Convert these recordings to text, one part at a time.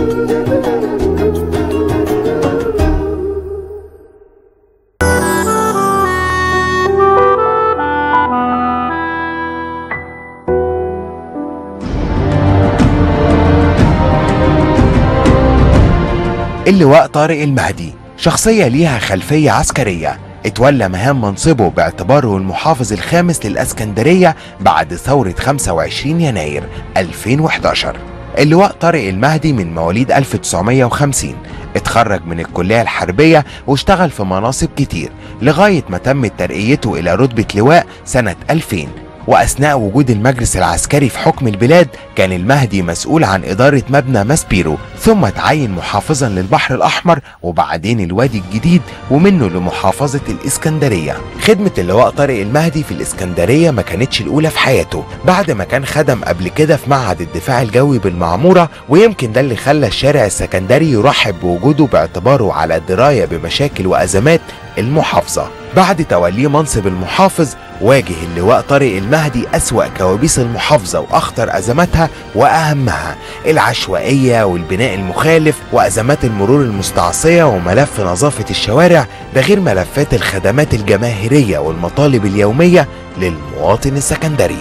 اللواء طارق المهدي شخصية ليها خلفية عسكرية اتولى مهام منصبه باعتباره المحافظ الخامس للأسكندرية بعد ثورة 25 يناير 2011 اللواء طارق المهدي من مواليد 1950 اتخرج من الكلية الحربية واشتغل في مناصب كتير لغاية ما تمت ترقيته إلى رتبة لواء سنة 2000 وأثناء وجود المجلس العسكري في حكم البلاد كان المهدي مسؤول عن إدارة مبنى ماسبيرو ثم تعين محافظا للبحر الأحمر وبعدين الوادي الجديد ومنه لمحافظة الإسكندرية خدمة اللواء طارق المهدي في الإسكندرية ما كانتش الأولى في حياته بعد ما كان خدم قبل كده في معهد الدفاع الجوي بالمعمورة ويمكن ده اللي خلى الشارع السكندري يرحب بوجوده باعتباره على دراية بمشاكل وأزمات المحافظة بعد توليه منصب المحافظ واجه اللواء طارق المهدي أسوأ كوابيس المحافظة وأخطر أزماتها وأهمها العشوائية والبناء المخالف وأزمات المرور المستعصية وملف نظافة الشوارع ده غير ملفات الخدمات الجماهيرية والمطالب اليومية للمواطن السكندري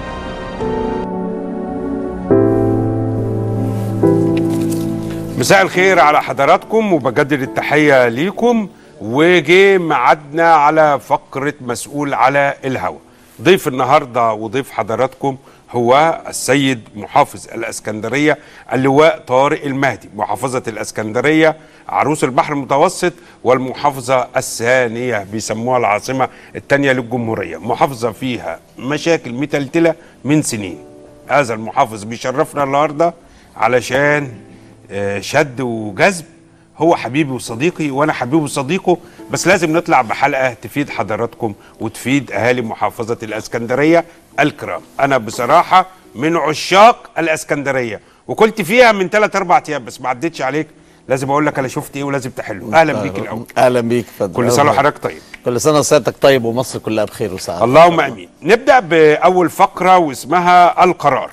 مساء الخير على حضراتكم وبجدد التحية ليكم وجه ميعادنا على فقرة مسؤول على الهوى ضيف النهاردة وضيف حضراتكم هو السيد محافظ الاسكندرية اللواء طارق المهدي محافظة الاسكندرية عروس البحر المتوسط والمحافظة الثانية بيسموها العاصمة الثانية للجمهورية محافظة فيها مشاكل متلتلة من سنين هذا المحافظ بيشرفنا النهاردة علشان آه، شد وجذب هو حبيبي وصديقي وانا حبيبي وصديقه بس لازم نطلع بحلقه تفيد حضراتكم وتفيد اهالي محافظه الاسكندريه الكرام انا بصراحه من عشاق الاسكندريه وكنت فيها من 3 4 ايام بس ما عدتش عليك لازم اقول لك انا شفت ايه ولازم تحله اهلا بيك الاول اهلا بيك فندم كل سنه وحضرتك طيب كل سنه وسعادتك طيب ومصر كلها بخير وسعاده اللهم امين نبدا باول فقره واسمها القرار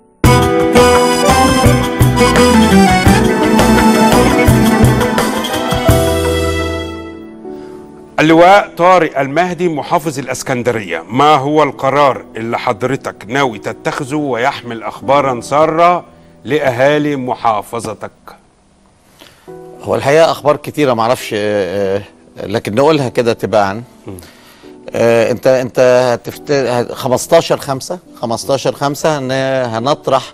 اللواء طارق المهدي محافظ الاسكندريه ما هو القرار اللي حضرتك ناوي تتخذه ويحمل اخبارا ساره لاهالي محافظتك هو الحقيقه اخبار كتيره ما اعرفش آه، آه، لكن نقولها كده تباعا آه، انت انت هتفت 15 5 15 5 هنطرح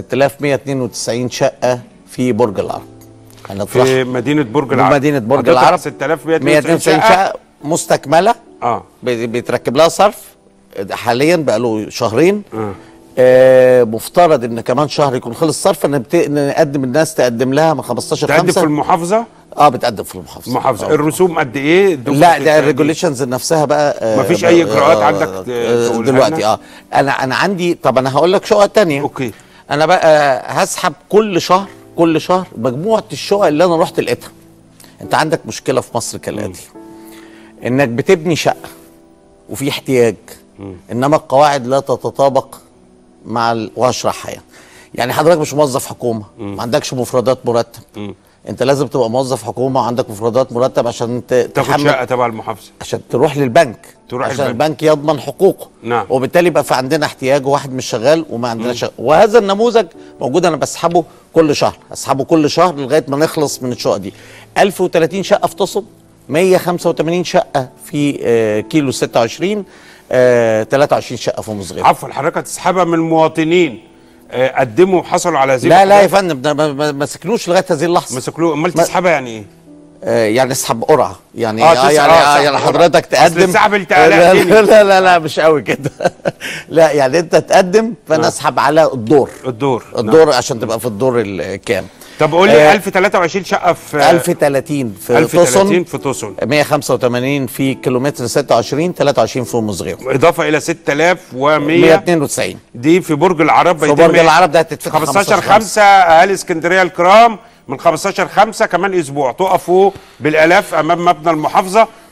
6192 شقه في برج العرب هنطرح في مدينه برج العرب مدينه برج هتطرح العرب 6192 شقه شقه مستكمله اه بي- بيتركب لها صرف حاليا بقى له شهرين آه. آه مفترض ان كمان شهر يكون خلص صرف ان بت... إن نقدم الناس تقدم لها من 15 تقدم 5 في المحافظه اه بتقدم في المحافظه المحافظه آه. الرسوم قد ايه دفعة لا ده التقديم؟ الريجوليشنز نفسها بقى آه مفيش بقى- أي إجراءات آه، عندك آه، تقولها دلوقتي لنا؟ اه انا انا عندي طب انا هقول لك شقق تانية اوكي انا بقى هسحب كل شهر كل شهر مجموعه الشقق اللي انا رحت لقيتها انت عندك مشكله في مصر كالاتي انك بتبني شقه وفي احتياج انما القواعد لا تتطابق مع ال... وهشرحها يعني يعني حضرتك مش موظف حكومه ما عندكش مفردات مرتب انت لازم تبقى موظف حكومه وعندك مفردات مرتب عشان ت... تاخد تحمل- شقه تبع المحافظه عشان تروح للبنك تروح عشان البنك. البنك يضمن حقوقه نعم. وبالتالي يبقى في عندنا احتياج وواحد مش شغال وما عندناش شغال. وهذا النموذج موجود انا بسحبه كل شهر اسحبه كل شهر لغايه ما نخلص من الشقق دي 1030 شقه في تصب 185 شقه في آه، كيلو 26 آه، 23 شقه في مصغير عفوا حضرتك هتسحبها من المواطنين آه، قدموا وحصلوا على هذه لا لا يا الحاجات؟ فندم ده ما- ما ما سكنوش لغايه هذه اللحظه مسكلوه امال ما- تسحبها يعني ايه؟ آه، يعني اسحب قرعه يعني آه، آه تسحب- يعني, آه، آه سحب يعني قرعة. حضرتك أصل تقدم السحب اللي لا, تقلقتني. لا لا لا لا مش قوي كده لا يعني انت تقدم فانا آه. اسحب على الدور الدور الدور عشان تبقى في الدور الكام طب قول لي آه، 1023 شقه في 1030 في 1030 تصن في توسون 185 في كيلومتر 26 23 في مصغير اضافه الى 6100 192 دي في برج العرب في بيتم برج العرب ده هتتفتح 15 5 اهالي اسكندريه الكرام من 15 5 كمان اسبوع تقفوا بالالاف امام مبنى المحافظه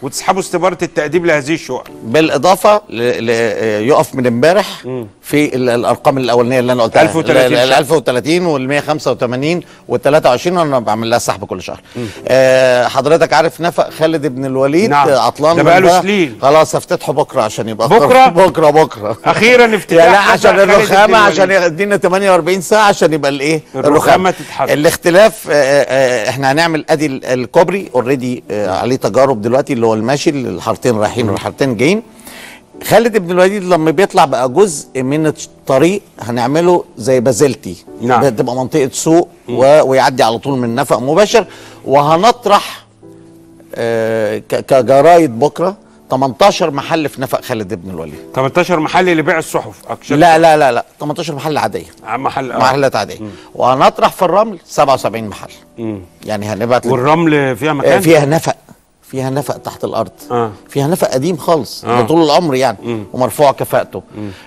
وتسحبوا استباره التاديب لهذه الشقق بالاضافه ل... ل... يقف من امبارح في ال- الارقام الاولانيه اللي انا قلتها 1030 ال 1030 وال 185 وال 23 انا بعمل لها سحب كل شهر آه حضرتك عارف نفق خالد بن الوليد نعم. آه، عطلان ده من بقاله سنين. خلاص هفتتحه بكره عشان يبقى بكرة؟ بكره بكره اخيرا افتتاح يا لا نفق عشان خالد بن الرخامه الوليد. عشان يدينا 48 ساعه عشان يبقى الايه الرخامة تتحرك. الاختلاف آه، آه، احنا هنعمل ادي ال- الكوبري اوريدي عليه تجارب دلوقتي اللي هو الماشي الحارتين رايحين والحارتين جايين خالد بن الوليد لما بيطلع بقى جزء من الطريق هنعمله زي بازلتي نعم. بتبقى منطقه سوق و... ويعدي على طول من نفق مباشر وهنطرح آه، ك- كجرايد بكره 18 محل في نفق خالد بن الوليد 18 محل لبيع الصحف أكشن. لا لا لا لا 18 محل عاديه محل آه. محلات عاديه وهنطرح في الرمل 77 محل يعني هنبعت لل- والرمل فيها آه، مكان فيها نفق فيها نفق تحت الارض آه. فيها نفق قديم خالص آه. آه. طول العمر يعني ومرفوع كفاءته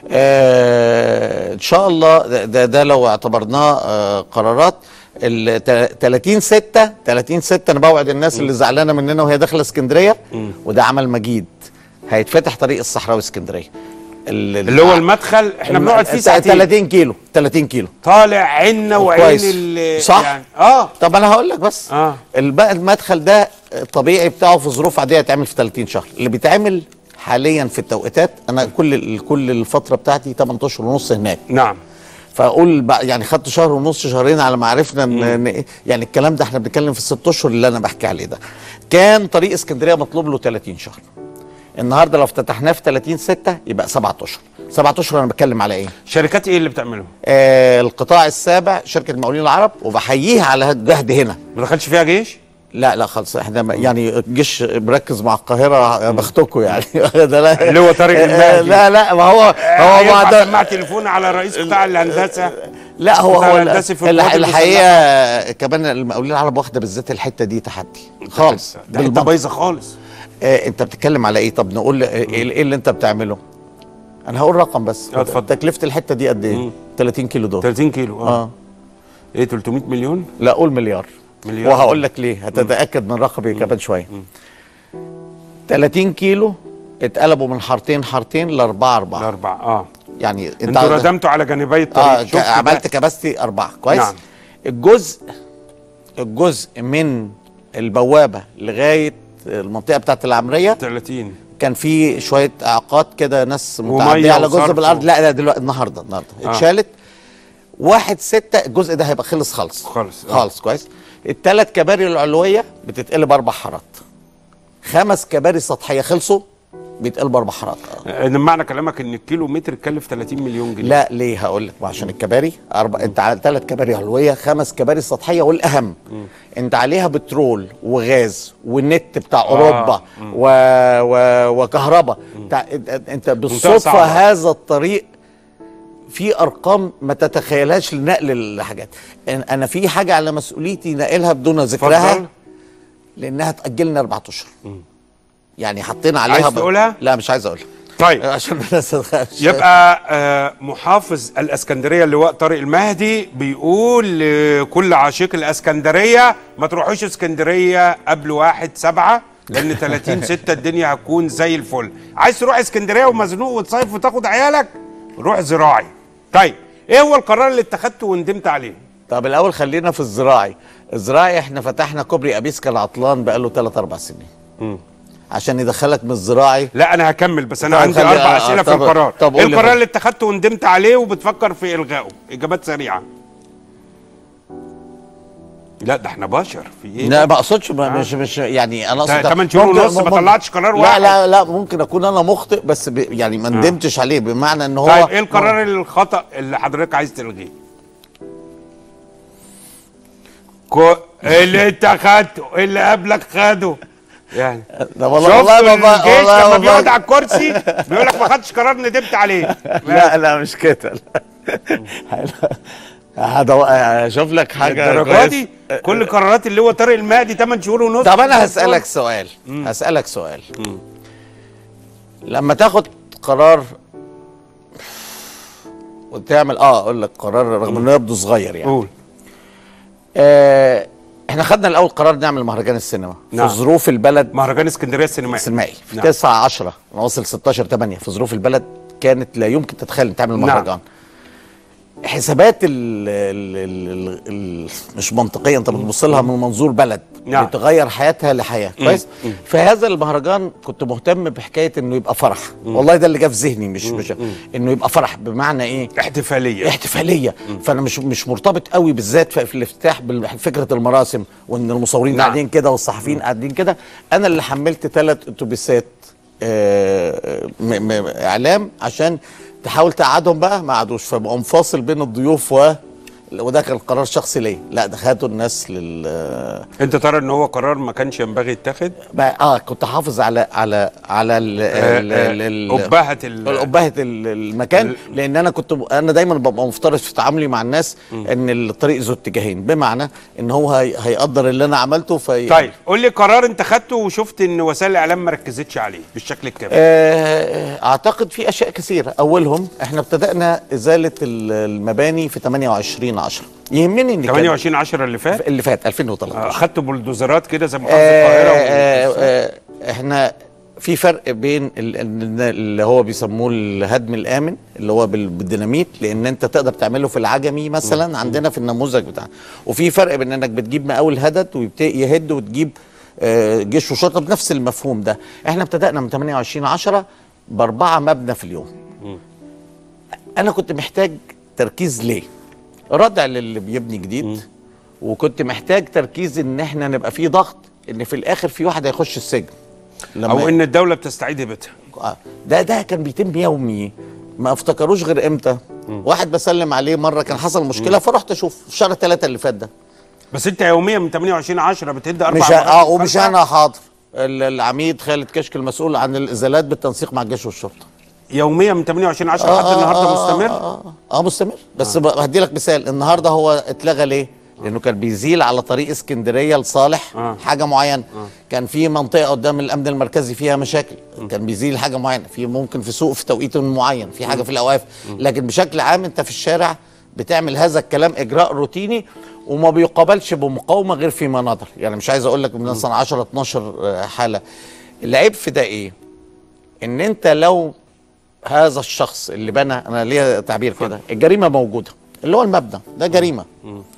آه ان شاء الله ده, ده, ده لو اعتبرناه آه قرارات ال 30 6 30 6 انا بوعد الناس اللي زعلانه مننا وهي داخله اسكندريه وده عمل مجيد هيتفتح طريق الصحراوي اسكندريه ال- اللي هو المدخل احنا الم- بنقعد فيه ساعتين 30 كيلو 30 كيلو طالع عنا وعين كويس. ال- صح يعني اه طب انا هقول لك بس آه. البقى المدخل ده الطبيعي بتاعه في ظروف عاديه يتعمل في 30 شهر اللي بيتعمل حاليا في التوقيتات انا كل كل الفتره بتاعتي 8 اشهر ونص هناك نعم فاقول بقى يعني خدت شهر ونص شهرين على ما عرفنا ان إن إيه، يعني الكلام ده احنا بنتكلم في الست اشهر اللي انا بحكي عليه ده كان طريق اسكندريه مطلوب له 30 شهر النهارده لو افتتحناه في 30 6 يبقى 7 اشهر 7 اشهر انا بتكلم على ايه شركات ايه اللي بتعمله آه القطاع السابع شركه المقاولين العرب وبحييها على الجهد هنا ما دخلش فيها جيش لا لا خالص احنا ما- يعني الجيش مركز مع القاهره يا بختكم يعني ده لا اللي هو طارق آه، المهدي. لا لا ما هو هو هو بعد سماع تليفون على رئيس قطاع الهندسه لا هو قطاع هو الهندسي في ال- القوات الحقيقه كمان المقاولين العرب واخده بالذات الحته دي تحدي خالص ده حته بالمنطق. بايظه خالص آه انت بتتكلم على ايه طب نقول آه، ايه إيه اللي انت بتعمله انا هقول رقم بس اه، اتفضل. تكلفه الحته دي قد ايه 30 كيلو دول 30 كيلو اه, اه ايه 300 مليون لا قول مليار مليار. وهقول لك ليه هتتاكد من رقمي كمان شويه 30 كيلو اتقلبوا من حارتين حارتين لاربعه اربعه الاربعه اه يعني انت انتوا ردمتوا على جانبي الطريق اه شفت ك- ده؟ عملت كباستي اربعه كويس نعم. الجزء الجزء من البوابه لغايه المنطقه بتاعت العمريه 30 كان في شويه اعاقات كده ناس ومية متعديه على جزء وصرف بالارض و- لا لا دلوقتي النهارده النهارده آه. اتشالت واحد ستة الجزء ده هيبقى خلص خالص خالص، آه. خالص كويس الثلاث كباري العلويه بتتقلب اربع حارات خمس كباري سطحيه خلصوا بيتقلبوا اربع حارات آه، معنى كلامك ان الكيلو متر يكلف 30 مليون جنيه لا ليه هقول لك عشان الكباري اربع انت على ثلاث كباري علويه خمس كباري سطحيه والاهم انت عليها بترول وغاز والنت بتاع اوروبا و... و... وكهرباء انت, انت بالصدفه صعبة. هذا الطريق في ارقام ما تتخيلهاش لنقل الحاجات أن- انا في حاجه على مسؤوليتي نقلها بدون ذكرها اتفضل لانها تاجلنا اربع اشهر يعني حطينا عليها عايز تقولها؟ لا مش عايز اقولها طيب عشان الناس ما تخافش. يبقى آه، محافظ الاسكندريه اللواء طارق المهدي بيقول لكل عاشق الاسكندريه ما تروحوش اسكندريه قبل واحد سبعة لان 30 6 الدنيا هتكون زي الفل عايز تروح اسكندريه ومزنوق وتصيف وتاخد عيالك روح زراعي طيب ايه هو القرار اللي اتخذته وندمت عليه طب الاول خلينا في الزراعي الزراعي احنا فتحنا كوبري ابيس كان عطلان بقاله 3 4 سنين عشان يدخلك من الزراعي لا انا هكمل بس انا طب عندي خلي- اربع آه، اسئله في طب- القرار طب ايه قول لي القرار بقى. اللي اتخذته وندمت عليه وبتفكر في الغائه اجابات سريعه لا ده احنا بشر في ايه لا ما اقصدش ما- مش مش يعني انا اقصد تا- تمن شهور ممكن- ونص ما ممكن- طلعتش قرار لا واحد. لا لا ممكن اكون انا مخطئ بس ب يعني ما ندمتش عليه بمعنى ان هو طيب ايه القرار الخطا اللي حضرتك عايز تلغيه كو... اللي انت خدته اللي قبلك خده يعني ده والله شفت والله ما الجيش والله لما ما بيقعد على الكرسي بيقول لك ما خدتش قرار ندمت عليه لا لا مش كده هدو- اشوف لك حاجه الدرجه كويس. دي كل قرارات اللي هو طارق المهدي 8 شهور ونص طب انا هسالك سؤال هسالك سؤال لما تاخد قرار وتعمل اه اقول لك قرار رغم انه يبدو صغير يعني قول آه احنا خدنا الاول قرار نعمل مهرجان السينما نعم. في ظروف البلد مهرجان اسكندريه السينمائي السينمائي في نعم. 9 10 واصل 16 8 في ظروف البلد كانت لا يمكن تتخيل إن تعمل نعم. مهرجان حسابات ال ال ال ال مش منطقيه انت بتبص لها من منظور بلد نعم. بتغير حياتها لحياه كويس في هذا المهرجان كنت مهتم بحكايه انه يبقى فرح والله ده اللي جه في ذهني مش مش انه يبقى فرح بمعنى ايه احتفاليه احتفاليه فانا مش مش مرتبط قوي بالذات في في الافتتاح بفكره المراسم وان المصورين نعم. قاعدين كده والصحفيين قاعدين كده انا اللي حملت ثلاث اتوبيسات آه، م- م- اعلام عشان تحاول تقعدهم بقى ما قعدوش فبقوا فاصل بين الضيوف و وده كان قرار شخصي ليا لا ده خدوا الناس لل انت ترى ان هو قرار ما كانش ينبغي يتخذ بقى اه كنت حافظ على على على ال ال- ال- ال- أبهة ال- الأبهة ال- المكان لان انا كنت انا دايما ببقى مفترض في تعاملي مع الناس ان الطريق ذو اتجاهين بمعنى ان هو هي هيقدر اللي انا عملته في طيب قول لي قرار انت خدته وشفت ان وسائل الاعلام ما ركزتش عليه بالشكل الكافي آه، اعتقد في اشياء كثيره اولهم احنا ابتدانا ازاله ال- المباني في 28 10 يهمني ان كان 28 10 اللي فات اللي فات 2013 اخدت بولدوزرات كده زي محافظه آه، القاهره آه، و- آه، احنا في فرق بين ال- ال- اللي هو بيسموه الهدم الامن اللي هو بال- بالديناميت لان انت تقدر تعمله في العجمي مثلا عندنا في النموذج بتاعنا وفي فرق بين انك بتجيب مقاول هدد ويبتدي يهد وتجيب آه، جيش وشرطه بنفس المفهوم ده احنا ابتدأنا من 28 10 باربعه مبنى في اليوم انا كنت محتاج تركيز ليه ردع للي بيبني جديد وكنت محتاج تركيز ان احنا نبقى في ضغط ان في الاخر في واحد هيخش السجن لما او ان الدوله بتستعيد هيبتها آه، ده ده كان بيتم يومي ما افتكروش غير امتى واحد بسلم عليه مره كان حصل مشكله فرحت اشوف في شهر ثلاثة اللي فات ده بس انت يوميا من 28 10 بتهد اربع مش مرات اه ومش خمسة. انا حاضر ال- العميد خالد كشك المسؤول عن الازالات بالتنسيق مع الجيش والشرطه يوميا من 28 10 لحد النهارده مستمر اه, آه, آه مستمر بس آه. هدي لك مثال النهارده هو اتلغى ليه؟ لانه كان بيزيل على طريق اسكندريه لصالح آه. حاجه معينه كان في منطقه قدام الامن المركزي فيها مشاكل كان بيزيل حاجه معينه في ممكن في سوق في توقيت معين في حاجه في الاوقاف لكن بشكل عام انت في الشارع بتعمل هذا الكلام اجراء روتيني وما بيقابلش بمقاومه غير فيما نظر يعني مش عايز اقول لك مثلا 10 12 حاله العيب في ده ايه ان انت لو هذا الشخص اللي بنى انا ليا تعبير كده الجريمه موجوده اللي هو المبنى ده جريمه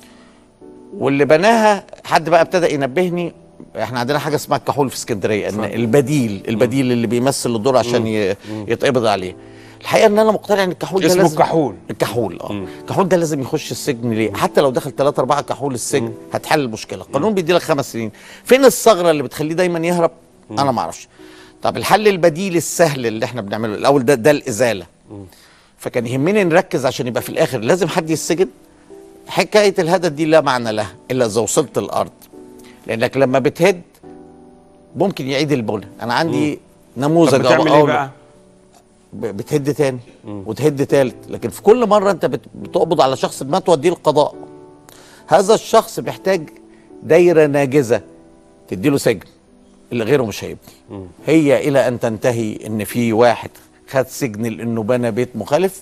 واللي بناها حد بقى ابتدى ينبهني احنا عندنا حاجه اسمها الكحول في اسكندريه ان البديل البديل اللي بيمثل الدور عشان ي- يتقبض عليه الحقيقه ان انا مقتنع ان الكحول ده اسمه لازم الكحول. الكحول اه الكحول ده لازم يخش السجن ليه حتى لو دخل ثلاثة أربعة كحول السجن هتحل المشكله القانون بيدي لك خمس سنين فين الثغره اللي بتخليه دايما يهرب انا ما اعرفش طب الحل البديل السهل اللي احنا بنعمله الاول ده ده الازاله فكان يهمني نركز عشان يبقى في الاخر لازم حد يسجن حكايه الهدد دي لا معنى لها الا اذا وصلت الارض لانك لما بتهد ممكن يعيد البنى انا عندي طب نموذج بتعمل ايه أقول- بقى؟ ب- بتهد تاني وتهد تالت لكن في كل مره انت بت- بتقبض على شخص ما توديه القضاء هذا الشخص محتاج دايره ناجزه تديله سجن اللي غيره مش هيبني هي الى ان تنتهي ان في واحد خد سجن لانه بنى بيت مخالف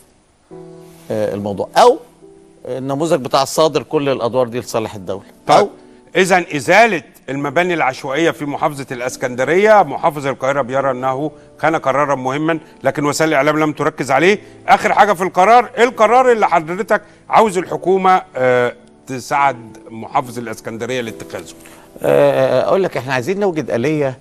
آه الموضوع او النموذج بتاع الصادر كل الادوار دي لصالح الدوله طيب او اذا ازاله المباني العشوائيه في محافظه الاسكندريه محافظ القاهره بيرى انه كان قرارا مهما لكن وسائل الاعلام لم تركز عليه اخر حاجه في القرار ايه القرار اللي حضرتك عاوز الحكومه آه تساعد محافظ الاسكندريه لاتخاذه آه، اقول لك احنا عايزين نوجد اليه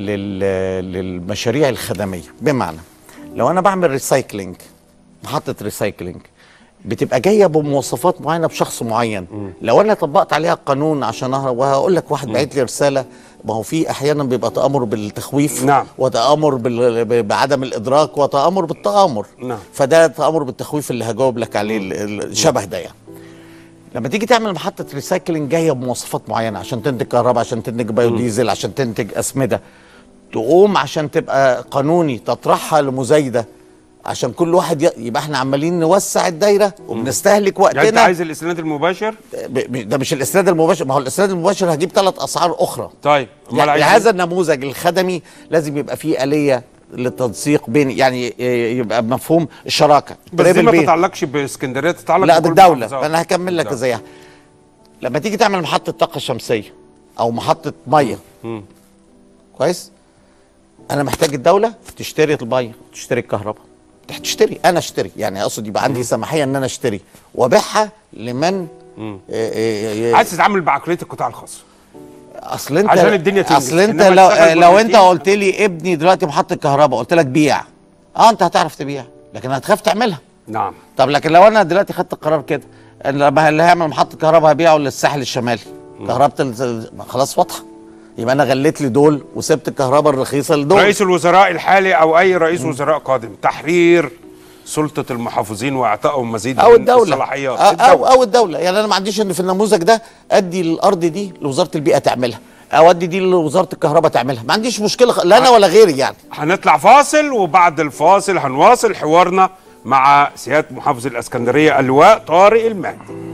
لل- للمشاريع الخدميه بمعنى لو انا بعمل ريسايكلينج محطه ريسايكلينج بتبقى جايه بمواصفات معينه بشخص معين لو انا طبقت عليها القانون عشان أهرب وهقول لك واحد بعت لي رساله ما هو في احيانا بيبقى تامر بالتخويف نعم. وتامر بال- ب- بعدم الادراك وتامر بالتامر نعم. فده تامر بالتخويف اللي هجاوب لك عليه ال- ال- الشبه ده يعني لما تيجي تعمل محطه ريسايكلينج جايه بمواصفات معينه عشان تنتج كهرباء عشان تنتج بايوديزل عشان تنتج اسمده تقوم عشان تبقى قانوني تطرحها لمزايده عشان كل واحد ي... يبقى احنا عمالين نوسع الدايره وبنستهلك يعني انت وقتنا عايز الاسناد المباشر ب... ب... ده مش الاسناد المباشر ما هو الاسناد المباشر هجيب ثلاث اسعار اخرى طيب امال يعني عايز هذا النموذج الخدمي لازم يبقى فيه اليه للتنسيق بين يعني ي- يبقى مفهوم الشراكه بس دي قريب ما البيت. تتعلقش باسكندريه تتعلق لا بكل بالدوله المحافظات. فانا هكمل لك بالدولة. زيها لما تيجي تعمل محطه طاقه شمسيه او محطه ميه كويس انا محتاج الدوله تشتري الميه تشتري الكهرباء تشتري انا اشتري يعني اقصد يبقى عندي سماحيه ان انا اشتري وابيعها لمن إيه إيه إيه عايز تتعامل بعقليه القطاع الخاص اصل انت عشان الدنيا تنجز. اصل انت إنما لو تشتغل لو انت مرتين. قلت لي ابني دلوقتي محطه كهرباء قلت لك بيع اه انت هتعرف تبيع لكن هتخاف تعملها نعم طب لكن لو انا دلوقتي خدت القرار كده ان لما اللي هيعمل محطه كهرباء هبيعه للساحل الشمالي كهرباء ال- خلاص واضحه يبقى انا غليت لي دول وسبت الكهرباء الرخيصه لدول رئيس الوزراء الحالي او اي رئيس وزراء قادم تحرير سلطه المحافظين واعطائهم مزيد او من الدوله الصلاحيات أو, او الدولة. او الدوله يعني انا ما عنديش ان في النموذج ده ادي الارض دي لوزاره البيئه تعملها او ادي دي لوزاره الكهرباء تعملها ما عنديش مشكله خ- لا انا ولا غيري يعني هنطلع فاصل وبعد الفاصل هنواصل حوارنا مع سياده محافظ الاسكندريه اللواء طارق المهدي